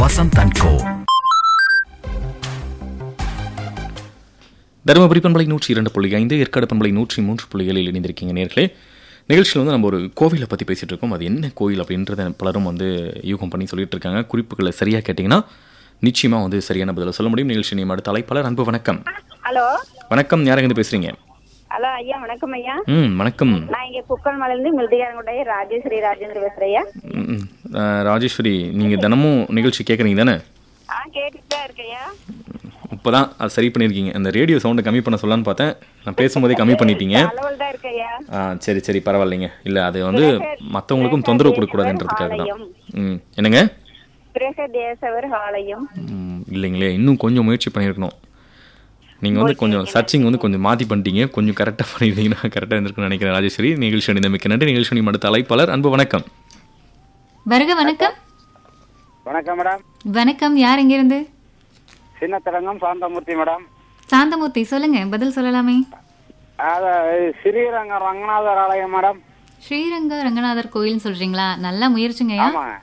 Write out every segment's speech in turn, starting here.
Vasanth and கோ தருமபுரி பண்பலை நூற்றி இரண்டு புள்ளி ஐந்து ஏற்காடு பண்பலை நூற்றி மூன்று புள்ளிகளில் இணைந்திருக்கீங்க நேர்களே நிகழ்ச்சியில் வந்து நம்ம ஒரு கோவிலை பற்றி பேசிகிட்டு இருக்கோம் அது என்ன கோவில் அப்படின்றத பலரும் வந்து யூகம் பண்ணி சொல்லிட்டு இருக்காங்க குறிப்புகளை சரியாக கேட்டிங்கன்னா நிச்சயமாக வந்து சரியான பதிலை சொல்ல முடியும் நிகழ்ச்சி நேம் அடுத்த அழைப்பாளர் அன்பு வணக்கம் ஹலோ வணக்கம் யாரங்க பேசுகிறீங்க ஹலோ ஐயா வணக்கம் ஐயா ம் வணக்கம் நான் இங்க குக்கல் மலையிலிருந்து மிருதிகாரங்குடைய ராஜேஸ்வரி ராஜேந்திர பேசுறேன் ஐயா ம், அஹ், ராஜேஸ்வரி நீங்கள் தினமும் நிகழ்ச்சி கேட்குறீங்க தானே ஆ கேட்டுட்டு தான் இருக்கேயா இப்போ தான் அது சரி பண்ணியிருக்கீங்க அந்த ரேடியோ சவுண்டை கம்மி பண்ண சொல்லலான்னு பார்த்தேன் நான் பேசும்போதே கம்மி பண்ணிட்டீங்க அளவில் தான் இருக்கையா ஆ சரி சரி பரவாயில்லைங்க இல்லை அது வந்து மற்றவங்களுக்கும் தொந்தரவு கொடுக்கக்கூடாதுன்றதுக்காக தான் ம் என்னங்க பிரக தேசவர் ஆலயம் ம், இல்லைங்களே இன்னும் கொஞ்சம் முயற்சி பண்ணியிருக்கணும் நீங்கள் வந்து கொஞ்சம் சர்ச்சிங் வந்து கொஞ்சம் மாற்றி பண்ணிட்டீங்க கொஞ்சம் கரெக்டாக பண்ணியிருந்தீங்கன்னா கரெக்டாக இருந்திருக்குன்னு நினைக்கிறேன் ராஜேஸ்வரி நிகழ்ச்சி அணிந்த மிக்க நன்றி நிகழ்ச்சி அணி அடுத்த அழைப்பாளர் அன்பு வணக்கம் வருக வணக்கம் வணக்கம் மேடம் வணக்கம் யார் எங்கிருந்து சின்ன தரங்கம் சாந்தமூர்த்தி மேடம் சாந்தமூர்த்தி சொல்லுங்க பதில் சொல்லலாமே அது ஸ்ரீரங்கம் ரங்கநாதர் ஆலயம் மேடம் ஸ்ரீரங்க ரங்கநாதர் கோயில்னு சொல்றீங்களா நல்லா முயற்சிங்கய்யா ஆமாங்க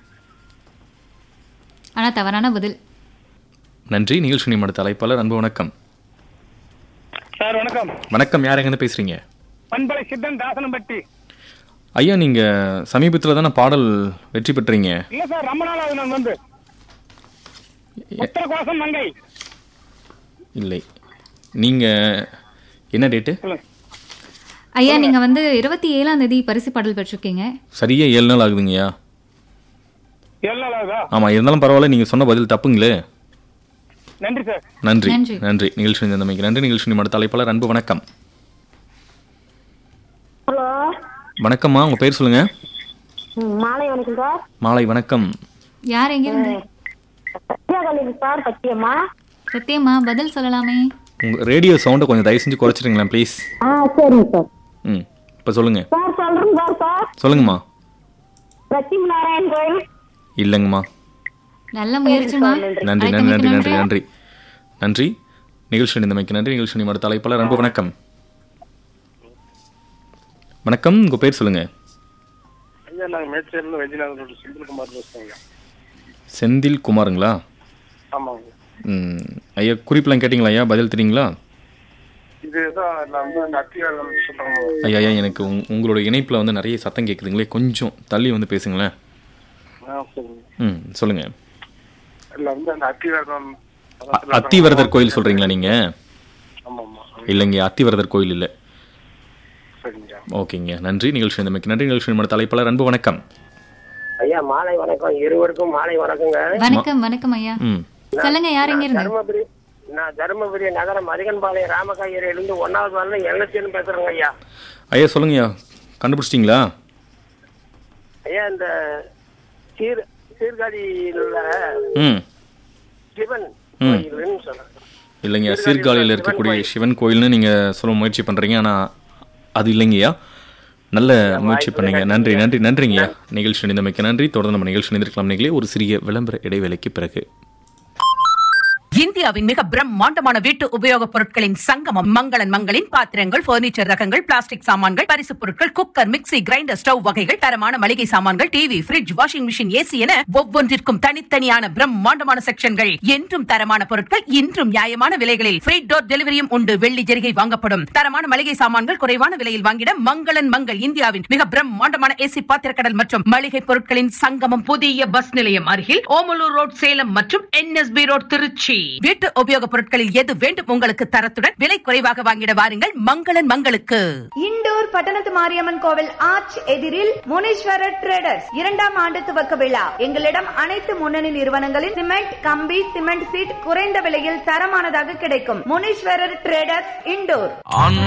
ஆனா தவறான பதில் நன்றி நிகழ்ச்சி அணி அடுத்த அழைப்பாளர் அன்பு வணக்கம் சார் வணக்கம் வணக்கம் யார் எங்கேருந்து பேசுகிறீங்க பண்பலை சித்தன் தாசனம்பட்டி ஐயா நீங்கள் சமீபத்தில் தானே பாடல் வெற்றி பெற்றீங்க இல்ல சார் ரொம்ப நாள் ஆகுது நான் வந்து உத்தரகோசம் மங்கை இல்லை நீங்கள் என்ன டேட்டு சொல்லுங்க ஐயா நீங்க வந்து இருபத்தி ஏழாம் தேதி பரிசு பாடல் பெற்றிருக்கீங்க சரியாக ஏழு நாள் ஆகுதுங்கய்யா ஏழு நாள் ஆகுதா ஆமாம் இருந்தாலும் பரவாயில்ல நீங்கள் சொன்ன பதில் தப்புங்களே நன்றி சார் நன்றி நன்றி. நன்றி நிகழ்ச்சி நிந்தமைக்கு நன்றி நிகழ்ச்சி அடுத்த அழைப்பாளர் அன்பு வணக்கம் ஹலோ வணக்கம்மா உங்கள் பேர் சொல்லுங்க மாலை வணக்கம் சார் மாலை வணக்கம் யார் எங்கிருந்து சத்யாகலிங்க சார் சத்தியம்மா சத்தியமா பதில் சொல்லலாமே உங்கள் ரேடியோ சவுண்டை கொஞ்சம் தயவு செஞ்சு குறைச்சிடுங்களேன் ப்ளீஸ் ஆ சரிங்க சார் ம் இப்போ சொல்லுங்க சார் சொல்றேன் சார் சார் சொல்லுங்கம்மா லட்சுமி நாராயண் கோயில் இல்லைங்கம்மா நல்ல முயற்சிமா நன்றி நன்றி நன்றி நன்றி நன்றி நன்றி நிகழ்ச்சி நிந்தமைக்கு நன்றி நிகழ்ச்சி அடுத்த அழைப்பாளர் அன்பு வணக்கம் வணக்கம் உங்கள் பேர் சொல்லுங்க ஐயா நாங்கள் மேச்சேரியில் வைத்தியநாதன் செந்தில்குமார் பேசுகிறோங்க செந்தில் குமாருங்களா ஆமாங்க ம் ஐயா குறிப்பெல்லாம் கேட்டிங்களா ஐயா பதில் தெரியுங்களா இது தான் நான் வந்து அந்த அத்தியாரம் சொல்கிறேன் ஐயா ஐயா எனக்கு உங் உங்களோட இணைப்பில் வந்து நிறைய சத்தம் கேட்குதுங்களே கொஞ்சம் தள்ளி வந்து பேசுங்களேன் ஆ சரிங்க ம் சொல்லுங்கள் இல்லை வந்து அந்த அத்தியாரம் அத்திவரதர் கோயில் சொல்கிறீங்களா நீங்கள் ஆமாம் ஆமாம் இல்லைங்க அத்திவரதர் கோயில் இல்லை சரிங்க ஓகேங்க நன்றி நிகழ்ச்சி இந்த நன்றி நிகழ்ச்சி நம்ம தலைப்பாளர் அன்பு வணக்கம் ஐயா மாலை வணக்கம் இருவருக்கும் மாலை வணக்கங்க வணக்கம் வணக்கம் ஐயா ம் சொல்லுங்க யார் எங்கிருந்து தருமபுரி நான் தருமபுரி நகரம் அதிகன்பாளையம் ராமகாயிலிருந்து ஒன்னாவது வரல எண்ணத்தின்னு பேசுறேங்க ஐயா ஐயா சொல்லுங்கய்யா கண்டுபிடிச்சிட்டிங்களா ஐயா இந்த சீர் சீர்காழியில் உள்ள ம் சிவன் ம். கோயில்னு சொல்றேன் இல்லைங்க சீர்காழியில் இருக்கக்கூடிய சிவன் கோயில்னு நீங்கள் சொல்ல முயற்சி பண்ணுறீங்க ஆனால் அது இல்லைங்கய்யா நல்ல முயற்சி பண்ணீங்க நன்றி நன்றி நன்றிங்கய்யா நிகழ்ச்சி நிந்தமைக்கு நன்றி தொடர்ந்து நம்ம நிகழ்ச்சி நிந்திருக்கலாம் நீங்களே ஒரு சிறிய விளம்பர இடைவேளைக்கு பிறகு இந்தியாவின் மிக பிரம்மாண்டமான வீட்டு உபயோகப் பொருட்களின் சங்கமம் மங்களன் மங்களின் பாத்திரங்கள் பர்னிச்சர் ரகங்கள் பிளாஸ்டிக் சாமான்கள் பரிசுப் பொருட்கள் குக்கர் மிக்ஸி கிரைண்டர் ஸ்டவ் வகைகள் தரமான மளிகை சாமான்கள் TV fridge washing machine AC என ஒவ்வொன்றிற்கும் தனித்தனியான பிரம்மாண்டமான செக்ஷன்கள் என்றும் தரமான பொருட்கள் இன்றும் நியாயமான விலைகளில் ஃப்ரீ டோர் டெலிவரியும் உண்டு வெள்ளி ஜெரிகை வாங்கப்படும் தரமான மளிகை சாமான்கள் குறைவான விலையில் வாங்கிட மங்களன் மங்கள் இந்தியாவின் மிக பிரம்மாண்டமான ஏசி பாத்திரக்கடல் மற்றும் மளிகை பொருட்களின் சங்கமம் புதிய பஸ் நிலையம் அருகில் ஓமலூர் ரோட் சேலம் மற்றும் என்எஸ்பி ரோட் திருச்சி வீட்டு உபயோகப் பொருட்களில் எது வேண்டும் உங்களுக்கு தரத்துடன் விலை குறைவாக வாங்கிட வாருங்கள் மங்களன் மங்களுக்கு இண்டோர் பட்டணத்து மாரியம்மன் கோவில் ஆர்ச் எதிரில் முனீஸ்வரர் ட்ரேடர்ஸ் இரண்டாம் ஆண்டு துவக்க விழா எங்களிடம் அனைத்து முன்னணி நிறுவனங்களின் சிமெண்ட் கம்பி சிமெண்ட் சீட் குறைந்த விலையில் தரமானதாக கிடைக்கும் முனீஸ்வரர் ட்ரேடர்ஸ் இண்டோர் ஆண்